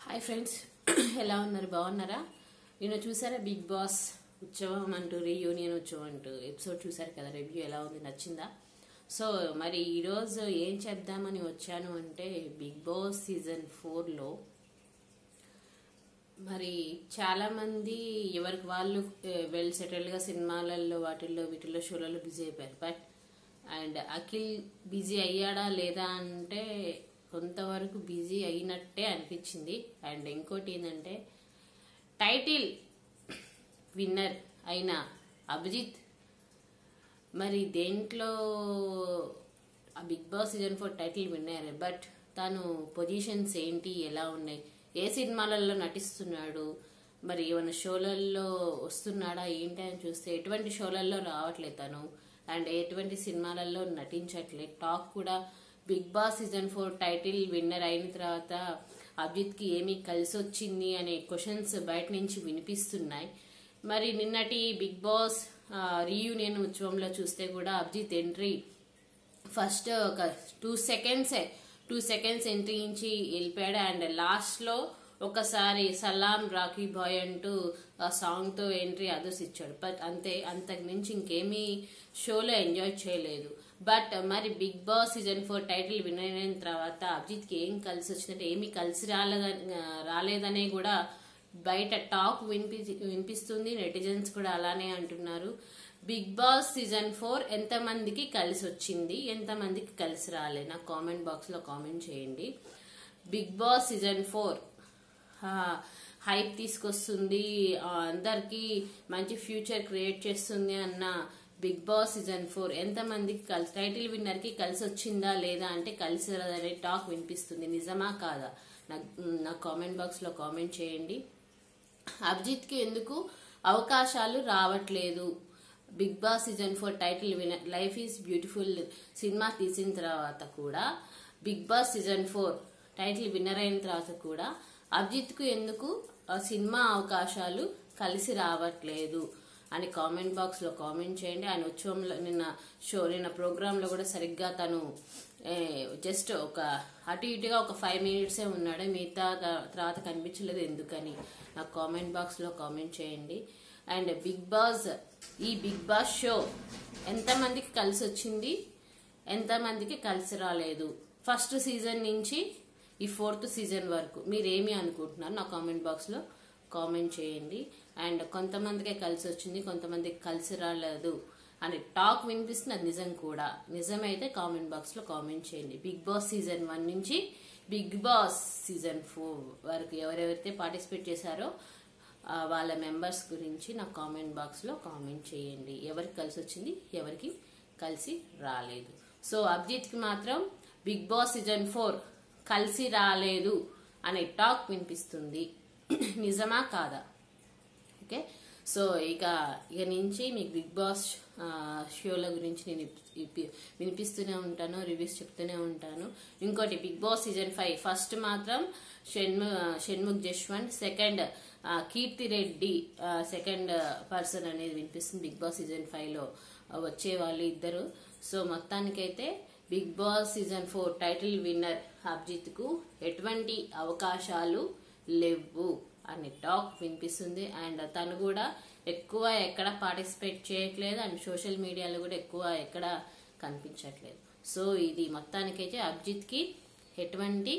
hi friends ఎలా ఉన్నారు బాగున్నారా నేను చూసారా బిగ్ బాస్ ఉత్సవం అంటూ రీయూనియన్ ఉత్సవం అంటూ ఎపిసోడ్ చూసారు కదా రివ్యూ ఎలా ఉంది నచ్చిందా సో మరి ఈరోజు ఏం చెప్దామని వచ్చాను అంటే బిగ్ బాస్ సీజన్ ఫోర్లో మరి చాలా మంది ఎవరికి వాళ్ళు వెల్ సెటిల్గా సినిమాలలో వాటిల్లో వీటిల్లో షోలలో బిజీ అయిపోయారు బట్ అండ్ అఖిల్ బిజీ అయ్యాడా లేదా అంటే కొంతవరకు బిజీ అయినట్టే అనిపించింది అండ్ ఇంకోటి ఏంటంటే టైటిల్ విన్నర్ అయిన అభిజిత్ మరి దేంట్లో ఆ Bigg Boss season four title విన్నారు బట్ తను పొజిషన్స్ ఏంటి ఎలా ఉన్నాయి ఏ సినిమాలలో నటిస్తున్నాడు మరి ఏమైనా షోలలో వస్తున్నాడా ఏంటి అని చూస్తే ఎటువంటి షోలలో రావట్లేదు తను అండ్ ఎటువంటి సినిమాలలో నటించట్లేదు టాక్ కూడా Bigg Boss season four title winner అయిన తర్వాత అభిజిత్కి ఏమి కలిసి వచ్చింది అనే క్వశ్చన్స్ బయట నుంచి వినిపిస్తున్నాయి మరి నిన్నటి బిగ్ బాస్ రీయూనియన్ ఉత్సవంలో చూస్తే కూడా అభిజిత్ ఎంట్రీ ఫస్ట్ ఒక టూ సెకండ్సే టూ సెకండ్స్ ఎంట్రీ ఇచ్చి వెళ్ళిపోయాడు అండ్ లాస్ట్లో ఒకసారి సలాం రాకీ బాయ్ అంటూ ఆ సాంగ్తో ఎంట్రీ అదర్స్ ఇచ్చాడు బట్ అంతే అంతకు మించి ఇంకేమీ షోలో ఎంజాయ్ చేయలేదు బట్ మరి Bigg Boss season four title win అయిన తర్వాత అభిజిత్కి ఏం కలిసి వచ్చిందంటే ఏమీ కలిసి రాలేదని రాలేదనే కూడా బయట టాక్ వినిపి వినిపిస్తుంది నెటిజన్స్ కూడా అలానే అంటున్నారు బిగ్ బాస్ సీజన్ ఫోర్ ఎంతమందికి కలిసి వచ్చింది ఎంతమందికి కలిసి రాలే నా కామెంట్ బాక్స్లో కామెంట్ చేయండి Bigg Boss season four hype తీసుకొస్తుంది అందరికి మంచి ఫ్యూచర్ క్రియేట్ చేస్తుంది అన్న బిగ్ బాస్ సీజన్ ఫోర్ ఎంతమందికి కలిసి టైటిల్ విన్నర్కి కలిసి వచ్చిందా లేదా అంటే కలిసి రాదనే టాక్ వినిపిస్తుంది నిజమా కాదా నాకు నా కామెంట్ బాక్స్లో కామెంట్ చేయండి అభిజిత్కి ఎందుకు అవకాశాలు రావట్లేదు Bigg Boss season four title winner life is beautiful సినిమా తీసిన తర్వాత కూడా Bigg Boss season four title winner అయిన తర్వాత కూడా అభిజిత్కు ఎందుకు సినిమా అవకాశాలు కలిసి రావట్లేదు అని కామెంట్ బాక్స్లో కామెంట్ చేయండి ఆయన ఉత్సవంలో నిన్న షో నిన్న ప్రోగ్రాంలో కూడా సరిగ్గా తను జస్ట్ ఒక అటు ఇటుగా ఒక ఫైవ్ మినిట్సే ఉన్నాడు మిగతా తర్వాత కనిపించలేదు ఎందుకని నాకు కామెంట్ బాక్స్లో కామెంట్ చేయండి అండ్ బిగ్ బాస్ ఈ బిగ్ బాస్ షో ఎంతమందికి కలిసి వచ్చింది ఎంతమందికి కలిసి రాలేదు ఫస్ట్ సీజన్ నుంచి ఈ ఫోర్త్ సీజన్ వరకు మీరేమి అనుకుంటున్నారు నా కామెంట్ బాక్స్లో కామెంట్ చేయండి అండ్ కొంతమందికే కలిసి వచ్చింది కొంతమందికి కలిసి రాలేదు అని టాక్ వినిపిస్తుంది అది నిజం కూడా నిజమైతే కామెంట్ బాక్స్లో కామెంట్ చేయండి బిగ్ బాస్ సీజన్ వన్ నుంచి బిగ్ బాస్ సీజన్ ఫోర్ వరకు ఎవరెవరైతే పార్టిసిపేట్ చేశారో వాళ్ళ మెంబర్స్ గురించి నా కామెంట్ బాక్స్లో కామెంట్ చేయండి ఎవరికి కలిసి వచ్చింది ఎవరికి కలిసి రాలేదు సో అభిజిత్కి మాత్రం బిగ్ బాస్ సీజన్ ఫోర్ కలిసి రాలేదు అనే టాక్ వినిపిస్తుంది నిజమా కాదా ఓకే సో ఇక ఇక నుంచి మీకు బిగ్ బాస్ షోల గురించి నేను వినిపిస్తూనే ఉంటాను రివ్యూస్ చెప్తూనే ఉంటాను ఇంకోటి Bigg Boss season five first మాత్రం షణ్ము Shanmukh Jaswanth second Keerthi Reddy second person అనేది వినిపిస్తుంది బిగ్ బాస్ సీజన్ ఫైవ్లో వచ్చే వాళ్ళు ఇద్దరు సో మొత్తానికైతే Bigg Boss season four title winner అభిజిత్కు ఎటువంటి అవకాశాలు లేవు అనే టాక్ వినిపిస్తుంది అండ్ తను కూడా ఎక్కువ ఎక్కడ పార్టిసిపేట్ చేయట్లేదు అండ్ సోషల్ మీడియాలో కూడా ఎక్కువ ఎక్కడ కనిపించట్లేదు సో ఇది మొత్తానికైతే అభిజిత్కి ఎటువంటి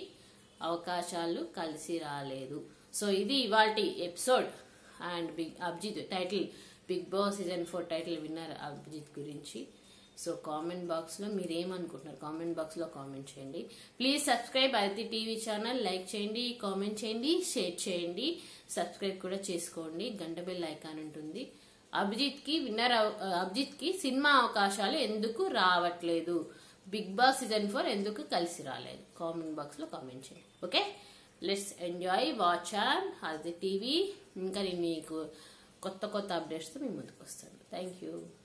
అవకాశాలు కలిసి రాలేదు సో ఇది ఇవాళ episode and big Abhijit title Bigg Boss season four title winner Abhijit గురించి సో కామెంట్ బాక్స్లో మీరు ఏమనుకుంటున్నారు కామెంట్ బాక్స్లో కామెంట్ చేయండి ప్లీజ్ సబ్స్క్రైబ్ అయితే టీవీ ఛానల్ లైక్ చేయండి కామెంట్ చేయండి షేర్ చేయండి సబ్స్క్రైబ్ కూడా చేసుకోండి గంట బెల్ ఐకాన్ ఉంటుంది అభిజిత్కి విన్నర్ అభిజిత్కి సినిమా అవకాశాలు ఎందుకు రావట్లేదు బిగ్ బాస్ సీజన్ ఫోర్ ఎందుకు కలిసి రాలేదు కామెంట్ బాక్స్లో కామెంట్ చేయండి okay let's enjoy watch on అది టీవీ ఇంకా నేను మీకు కొత్త కొత్త అప్డేట్స్తో మీ ముందుకు వస్తాను థ్యాంక్ యూ